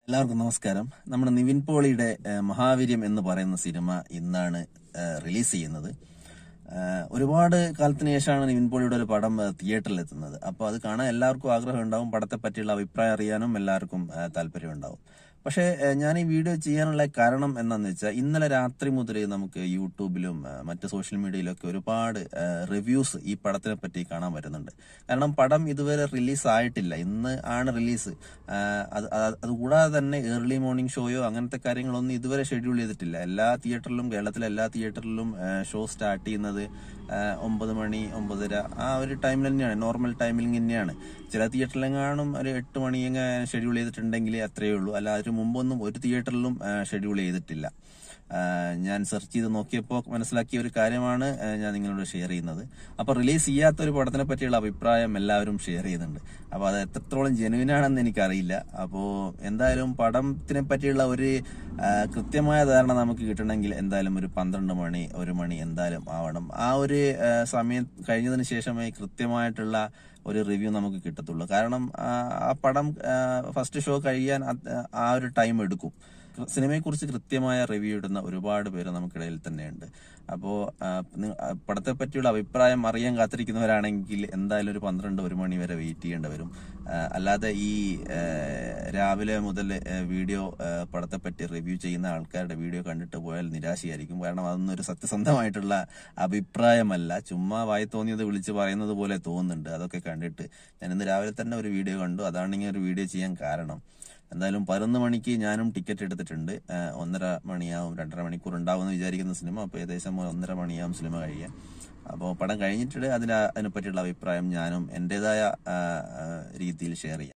എല്ലാവർക്കും നമസ്കാരം നമ്മുടെ നിവിൻ പോളിയുടെ ഏഹ്, മഹാവീര്യം എന്ന് പറയുന്ന സിനിമ ഇന്നാണ് ഏഹ്, റിലീസ് ചെയ്യുന്നത് ഏഹ്, ഒരുപാട് കാലത്തിന് ശേഷമാണ് നിവിൻ പോളിയുടെ ഒരു പടം ഏഹ്, തിയേറ്ററിൽ എത്തുന്നത് അപ്പോൾ അത് കാണാൻ എല്ലാവർക്കും ആഗ്രഹം ഉണ്ടാവും പടത്തെ പറ്റിയുള്ള അഭിപ്രായം അറിയാനും എല്ലാവർക്കും ഏഹ്, താല്പര്യം ഉണ്ടാവും പക്ഷേ ഏഹ്, ഞാൻ ഈ വീഡിയോ ചെയ്യാനുള്ള കാരണം എന്താണെന്ന് വെച്ചാൽ ഇന്നലെ രാത്രി മുതൽ നമുക്ക് യൂട്യൂബിലും ഏഹ്, മറ്റ് സോഷ്യൽ മീഡിയയിലൊക്കെ ഒരുപാട് റിവ്യൂസ് ഈ പടത്തിനെ പറ്റി കാണാൻ പറ്റുന്നുണ്ട് കാരണം പടം ഇതുവരെ റിലീസ് ആയിട്ടില്ല ഇന്ന് ആണ് റിലീസ് അത് അത് അതുകൂടാതെ തന്നെ ഏർലി മോർണിംഗ് ഷോയോ അങ്ങനത്തെ കാര്യങ്ങളൊന്നും ഇതുവരെ ഷെഡ്യൂൾ ചെയ്തിട്ടില്ല എല്ലാ തിയേറ്ററിലും കേരളത്തിലെ എല്ലാ തിയേറ്ററിലും ഷോ സ്റ്റാർട്ട് ചെയ്യുന്നത് ആ, ഒമ്പത് മണി ഒമ്പതര ആ ഒരു ടൈമിൽ തന്നെയാണ് നോർമൽ ടൈമിൽ തന്നെയാണ് ചില തിയേറ്ററിലെങ്ങാനും ഒരു എട്ട് മണി ഷെഡ്യൂൾ ചെയ്തിട്ടുണ്ടെങ്കിൽ അത്രയേ ഉള്ളൂ അല്ല അതിന് മുമ്പൊന്നും ഒരു തിയേറ്ററിലും ഷെഡ്യൂൾ ചെയ്തിട്ടില്ല ആ, ഞാൻ സെർച്ച് ചെയ്ത് നോക്കിയപ്പോൾ മനസ്സിലാക്കിയ ഒരു കാര്യമാണ് ആ, ഞാൻ നിങ്ങളോട് ഷെയർ ചെയ്യുന്നത് അപ്പൊ റിലീസ് ചെയ്യാത്ത ഒരു പടത്തിനെ പറ്റിയുള്ള അഭിപ്രായം എല്ലാവരും ഷെയർ ചെയ്യുന്നുണ്ട് അപ്പൊ അത് എത്രത്തോളം ജെനുവിൻ ആണെന്ന് എനിക്കറിയില്ല അപ്പോ എന്തായാലും പടത്തിനെ പറ്റിയുള്ള ഒരു ആ, കൃത്യമായ ധാരണ നമുക്ക് കിട്ടണമെങ്കിൽ എന്തായാലും ഒരു പന്ത്രണ്ട് മണി ഒരു മണി എന്തായാലും ആവണം ആ ഒരു ആ, സമയം കഴിഞ്ഞതിന് ശേഷമേ കൃത്യമായിട്ടുള്ള ഒരു റിവ്യൂ നമുക്ക് കിട്ടത്തുള്ളൂ കാരണം ആ, ആ പടം ഫസ്റ്റ് ഷോ കഴിയാൻ അത് ആ ഒരു ടൈം എടുക്കും സിനിമയെ കുറിച്ച് കൃത്യമായ റിവ്യൂ ഇടുന്ന ഒരുപാട് പേര് നമുക്കിടയിൽ തന്നെയുണ്ട് അപ്പോ ആ, നി- ആ, പടത്തെ പറ്റിയുള്ള അഭിപ്രായം അറിയാൻ കാത്തിരിക്കുന്നവരാണെങ്കിൽ എന്തായാലും ഒരു പന്ത്രണ്ട് ഒരു മണി വരെ വെയിറ്റ് ചെയ്യേണ്ടി വരും ആ, അല്ലാതെ ഈ ആ, രാവിലെ മുതൽ ആ, വീഡിയോ ആ, പടത്തെ പറ്റി റിവ്യൂ ചെയ്യുന്ന ആൾക്കാരുടെ വീഡിയോ കണ്ടിട്ട് പോയാൽ നിരാശയായിരിക്കും കാരണം അതൊന്നും ഒരു സത്യസന്ധമായിട്ടുള്ള അഭിപ്രായമല്ല ചുമ്മാ വായി തോന്നിയത് വിളിച്ച് പറയുന്നത് പോലെ തോന്നുന്നുണ്ട് അതൊക്കെ കണ്ടിട്ട് ഞാൻ ഇന്ന് രാവിലെ തന്നെ ഒരു വീഡിയോ കണ്ടു അതാണ് ഇങ്ങനെ ഒരു വീഡിയോ ചെയ്യാൻ കാരണം എന്തായാലും പതിനൊന്ന് മണിക്ക് ഞാനും ടിക്കറ്റ് എടുത്തിട്ടുണ്ട് ആ, ഒന്നര മണിയാവും രണ്ടര മണിക്കൂർ ഉണ്ടാവുമെന്ന് വിചാരിക്കുന്ന സിനിമ അപ്പോൾ ഏകദേശം ഒന്നര മണിയാവും സിനിമ കഴിയാൻ അപ്പോൾ പടം കഴിഞ്ഞിട്ട് അതിന് അതിനെപ്പറ്റിയുള്ള അഭിപ്രായം ഞാനും എൻ്റെതായ രീതിയിൽ ഷെയർ ചെയ്യാം